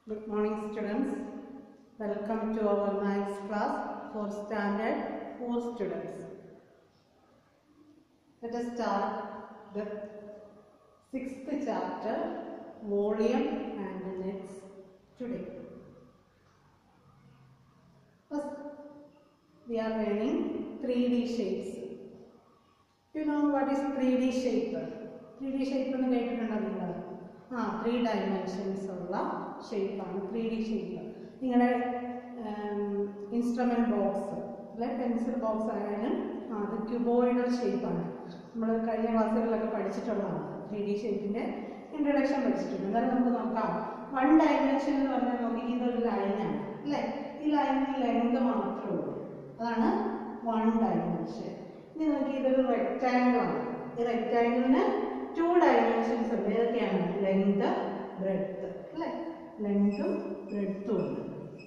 Good morning students. Welcome to our maths class for standard 4 students. Let us start the sixth chapter volume and nets today. First we are learning 3D shapes. You know what is 3D shape? 3D shape എന്ന് കേട്ടിട്ടുണ്ടോ നിങ്ങൾ ആ three dimensions ഉള്ള ഷേപ്പാണ് three D shape നിങ്ങളുടെ instrument box അല്ലെ pencil box ആയാലും ആ, അത് ക്യൂബോയിഡൽ ഷേപ്പാണ് നമ്മൾ കഴിഞ്ഞ ക്ലാസ്സുകളിലൊക്കെ പഠിച്ചിട്ടുള്ളതാണ് ത്രീ ഡി ഷേപ്പിൻ്റെ ഇൻട്രഡക്ഷൻ പഠിച്ചിട്ടുണ്ട് എന്നാലും നമുക്ക് നോക്കാം വൺ ഡയമെൻഷൻ എന്ന് പറഞ്ഞാൽ നോക്കി ഇതൊരു ലൈനാണ് അല്ലേ ഈ ലൈനിന് ലെങ്ത് മാത്രമേ ഉള്ളൂ അതാണ് വൺ ഡയമെൻഷൻ ഇനി നോക്കി ഇതൊരു റെക്റ്റാങ്കിൾ ആണ് ഈ റെക്റ്റാങ്കിളിന് ടു ഡയമെൻഷൻസ് ഉണ്ട് ഏതൊക്കെയാണ് ലെങ്ത് ബ്രെഡ്ത്ത് അല്ലേ ലെങ്തും ബ്രെഡ്ത്തും ഉണ്ട്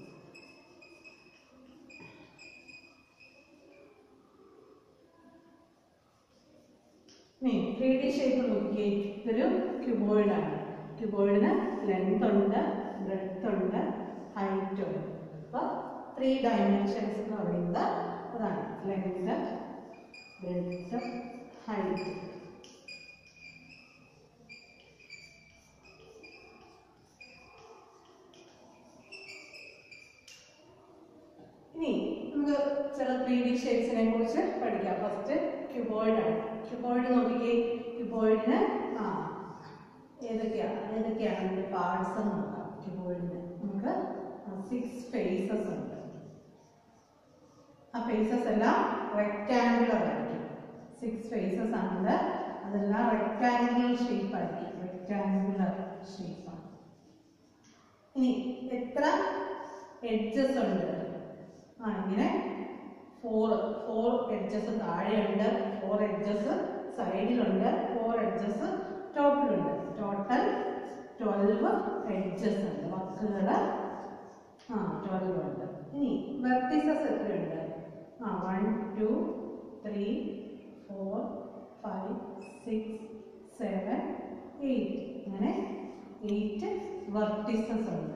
ത്രീ ഡി ഷേപ്പ് നോക്കിയേ ഇതൊരു ക്യൂബോയിഡാണ് ക്യൂബോയിഡിന് ലെങ്ത് ഉണ്ട് ബ്രെഡ്ത്ത് ഉണ്ട് ഹൈറ്റ് ഉണ്ട് അപ്പോൾ ത്രീ ഡയമെൻഷൻസ് എന്ന് പറയുന്നത് അതാണ് ലെങ്ത് ബ്രെഡ്ത്ത് ഹൈറ്റ് ഇനി നമുക്ക് ചില ത്രീ ഡി ഷേപ്സിനെ കുറിച്ച് പഠിക്കാം ഫസ്റ്റ് ക്യൂബോയിഡ് ആണ് ക്യൂബോയിഡ് നോക്കിക്കേ ക്യൂബോയിഡിന് ആ ഏതൊക്കെയാണ് ഏതൊക്കെയാണ് അതിന്റെ പാർട്സ് എന്ന് നോക്കാം ക്യൂബോയിഡിന് നമുക്ക് സിക്സ് ഫേസസ് ഉണ്ട് ആ ഫേസസ് എല്ലാം റെക്റ്റാങ്കുലർ ആയിരിക്കും സിക്സ് ഫേസസ് ആണുള്ളത് അതെല്ലാം റെക്റ്റാങ്കുലർ ഷേപ്പ് ആയിരിക്കും റെക്റ്റാങ്കുലർ ഷേപ്പാണ് ഇനി എത്ര എഡ്ജസ് ഉണ്ട് ആ ഇങ്ങനെ ഫോർ ഫോർ എഡ്ജസ് താഴെയുണ്ട് ഫോർ എഡ്ജസ് സൈഡിലുണ്ട് ഫോർ എഡ്ജസ് ടോപ്പിലുണ്ട് ടോട്ടൽ ട്വൽവ് എഡ്ജസ് ഉണ്ട് വക്കുകൾ ആ ട്വൽവ് ഉണ്ട് ഇനി വെർട്ടിസസ് എത്രയുണ്ട് ആ one two three four five six seven eight അങ്ങനെ എയ്റ്റ് വെർട്ടിസസ് ഉണ്ട്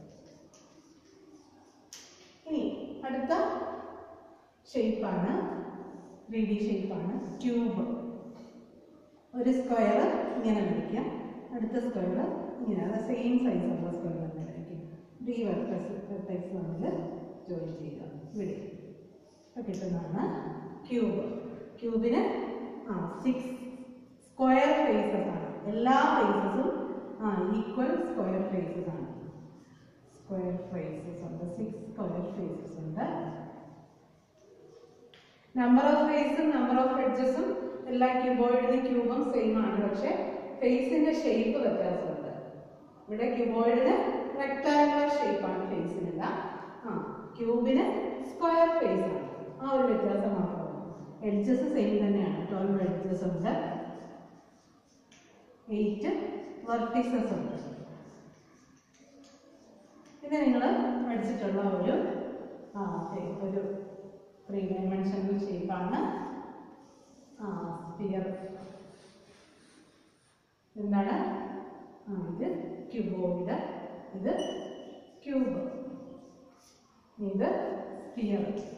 ഇനി അടുത്ത ഷേപ്പാണ് ത്രീ ഡി ഷേപ്പാണ് ട്യൂബ് ഒരു സ്ക്വയർ ഇങ്ങനെ വരയ്ക്കാം അടുത്ത സ്ക്വയർ ഇങ്ങനെ അത് സെയിം സൈസ് ഉള്ള സ്ക്വയർ തന്നെ വരയ്ക്കും ഈ വെർട്ടക്സ് വെർട്ടക്സ് നമ്മൾ ജോയിൻ ചെയ്യുക ഇവിടെ അപ്പോൾ കിട്ടുന്നതാണ് ക്യൂബ് ക്യൂബിന് ആ സിക്സ് സ്ക്വയർ ഫേസസ് ആണ് എല്ലാ ഫേസസും ആ ഈക്വൽ സ്ക്വയർ ഫേസസ് ആണ് സ്ക്വയർ ഫേസസ് ഉണ്ട് സിക്സ് സ്ക്വയർ ഫേസസ് ഉണ്ട് നമ്പർ ഓഫ് ഫേസും നമ്പർ ഓഫ് എഡ്ജസും എല്ലാ ക്യൂബോയിഡിന് ക്യൂബും സെയിം ആണ് പക്ഷെ ഫേസിന്റെ ഷേപ്പ് വ്യത്യാസമുണ്ട് ഇവിടെ ക്യൂബോയിഡിന് റെക്ടാങ്കുലർ ഷേപ്പാണ് ഫേസിനില്ല ആ ക്യൂബിന് സ്ക്വയർ ഫേസ് ആണ് ആ ഒരു വ്യത്യാസം മാത്രമാണ് എഡ്ജസ് സെയിം തന്നെയാണ് ട്വൽവ് എഡ്ജസ് ഉണ്ട് എയ്റ്റ് വെർട്ടിസസ് ഉണ്ട് ഇത് നിങ്ങൾ പഠിച്ചിട്ടുള്ള ഒരു ആ, ഏ- ഒരു ത്രീ ഡയമെൻഷണൽ ഷേപ്പാണ് സ്പിയർ എന്താണ് ആ ഇത് ക്യൂബോയിഡ് ഇത് ക്യൂബ് ഇത് സ്പിയർ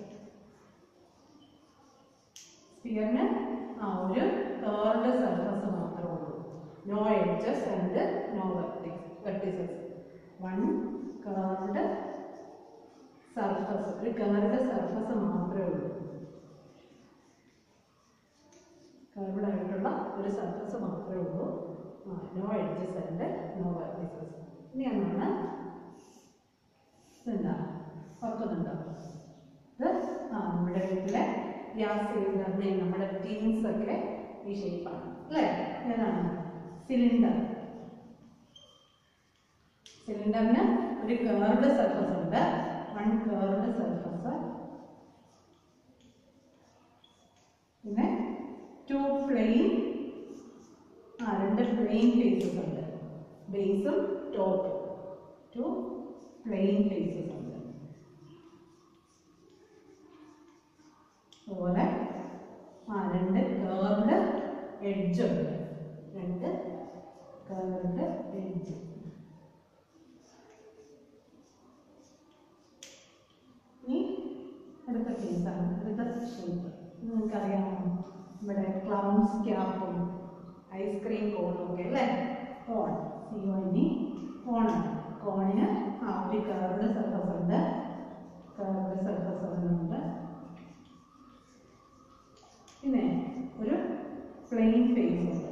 സ്പിയറിന് ആ ഒരു കേർഡ് സർഫസ് മാത്രമേ ഉള്ളൂ no edges and no vertices one curved surface ഒരു കേർഡ് സർഫസ് മാത്രമേ ഉള്ളൂ കേർഡ് ആയിട്ടുള്ള ഒരു സർഫസ് മാത്രമേ ഉള്ളൂ ആ no edges and no vertices ഇനി എന്നാണ് ഇതെന്താ ഓർക്കുന്നുണ്ടോ ഇത് ആ നമ്മുടെ വീട്ടിലെ ഗ്യാസ് സിലിണ്ടറിനെ നമ്മുടെ ടീൻസ് ഒക്കെ ഈ ഷേപ്പാണ് അല്ലേ ഏതാണ് സിലിണ്ടർ സിലിണ്ടറിന് ഒരു കേർഡ് സർഫസ് ഉണ്ട് വൺ കേർഡ് സർഫസ് പിന്നെ ടു പ്ലെയിൻ ആ രണ്ട് പ്ലെയിൻ ഫേസസ് ഉണ്ട് ബേസും ടോപ്പും ടു പ്ലെയിൻ ഫേസസ് ഉണ്ട് അതുപോലെ ആ രണ്ട് കേർഡ് എഡ്ജ് ഉണ്ട് രണ്ട് കേർഡ് എഡ്ജ് ആണ് അടുത്ത ഷേപ്പ് നിങ്ങൾക്കറിയാമോ നമ്മുടെ ക്ലൗൺസ് ക്യാപ്പും ഐസ്ക്രീം കോണും ഒക്കെ അല്ലേ കോൺ സി ഒ ഇനി കോണാണ് കോണിന് ആ ഒരു കർവ്ഡ് സർഫസ് ഉണ്ട് കർവ്ഡ് സർഫസ് ഒരെണ്ണമുണ്ട് പിന്നെ ഒരു പ്ലെയിൻ ഫേസ് ഉണ്ട്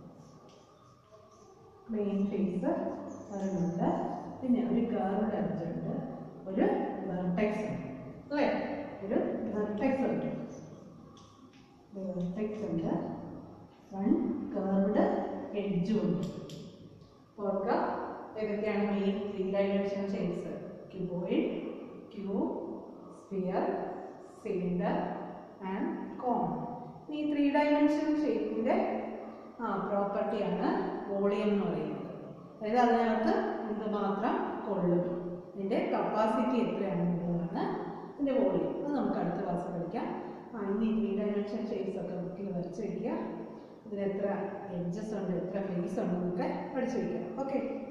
പ്ലെയിൻ ഫേസ് ഒരെണ്ണമുണ്ട് പിന്നെ ഒരു കർവ്ഡ് എഡ്ജ് ഉണ്ട് ഒരു വെർട്ടെക്സ് ഉണ്ട് അല്ലേ ഒരു വെർട്ടെക്സ് ഉണ്ട് വെർട്ടെക്സ് ഉണ്ട് വൺ കർവ്ഡ് എഡ്ജും ഉണ്ട് ഓർക്കുക ഏതൊക്കെയാണ് main three dimension shapes cuboid cube sphere cylinder and cone ഈ ത്രീ ഡയമെൻഷൻ ഷേപ്പിൻ്റെ ആ പ്രോപ്പർട്ടിയാണ് വോളിയം എന്ന് പറയുന്നത് അതായത് അതിനകത്ത് എന്തുമാത്രം കൊള്ളും ഇതിൻ്റെ കപ്പാസിറ്റി എത്രയാണെന്നുള്ളതാണ് ഇതിൻ്റെ വോളിയം അത് നമുക്ക് അടുത്ത ക്ലാസ്സിൽ പഠിക്കാം ആ ഇനി ത്രീ ഡയമെൻഷൻ ഷേപ്സ് ഒക്കെ ബുക്കിൽ വരച്ച് വയ്ക്കുക ഇതിന് എത്ര എഡ്ജസ് ഉണ്ട് എത്ര ഫേസ് ഉണ്ട് എന്നൊക്കെ പഠിച്ചു വയ്ക്കാം ഓക്കെ